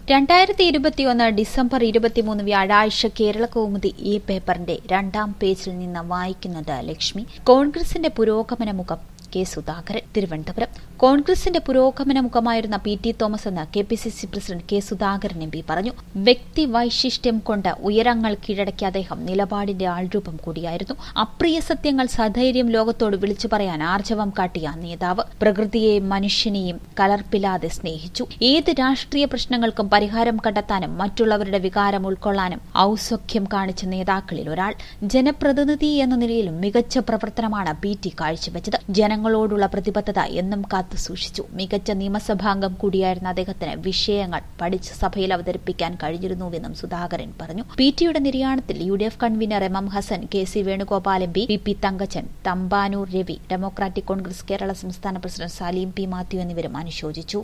രണ്ടായിരത്തി ഇരുപത്തിയൊന്ന് ഡിസംബർ ഇരുപത്തിമൂന്ന് വ്യാഴാഴ്ച കേരള കൗമുദി ഈ പേപ്പറിന്റെ രണ്ടാം പേജിൽ നിന്ന് വായിക്കുന്നത് ലക്ഷ്മി കോൺഗ്രസിന്റെ പുരോഗമന മുഖം കെ സുധാകരൻ തിരുവനന്തപുരം കോൺഗ്രസിന്റെ പുരോഗമന മുഖമായിരുന്ന പി ടി തോമസ് എന്ന് K P C C president K Sudhakaran M P പറഞ്ഞു വ്യക്തി വൈശിഷ്ട്യം കൊണ്ട് ഉയരങ്ങൾ കീഴടക്കിയ അദ്ദേഹം നിലപാടിന്റെ ആൾരൂപം കൂടിയായിരുന്നു അപ്രിയ സത്യങ്ങൾ സധൈര്യം ലോകത്തോട് വിളിച്ചു പറയാൻ ആർജവം കാട്ടിയ നേതാവ് പ്രകൃതിയെയും മനുഷ്യനെയും കലർപ്പില്ലാതെ സ്നേഹിച്ചു ഏത് രാഷ്ട്രീയ പ്രശ്നങ്ങൾക്കും പരിഹാരം കണ്ടെത്താനും മറ്റുള്ളവരുടെ വികാരം ഉൾക്കൊള്ളാനും ഔത്സുഖ്യം കാണിച്ച നേതാക്കളിൽ ഒരാൾ ജനപ്രതിനിധി എന്ന നിലയിലും മികച്ച പ്രവർത്തനമാണ് പി ടി കാഴ്ചവെച്ചത് ജനങ്ങളോടുള്ള പ്രതിബദ്ധത എന്നും കാത്തു സൂക്ഷിച്ചു മികച്ച നിയമസഭാംഗം കൂടിയായിരുന്ന അദ്ദേഹത്തിന് വിഷയങ്ങൾ പഠിച്ച് സഭയിൽ അവതരിപ്പിക്കാൻ കഴിഞ്ഞിരുന്നുവെന്നും സുധാകരൻ പറഞ്ഞു പി ടിയുടെ നിര്യാണത്തിൽ U D F convener M M Hassan K C Venugopal M P P P Thankachan Thampanoor Ravi democratic Congress Kerala സംസ്ഥാന പ്രസിഡന്റ് സലീം പി മാത്യു എന്നിവരും അനുശോചിച്ചു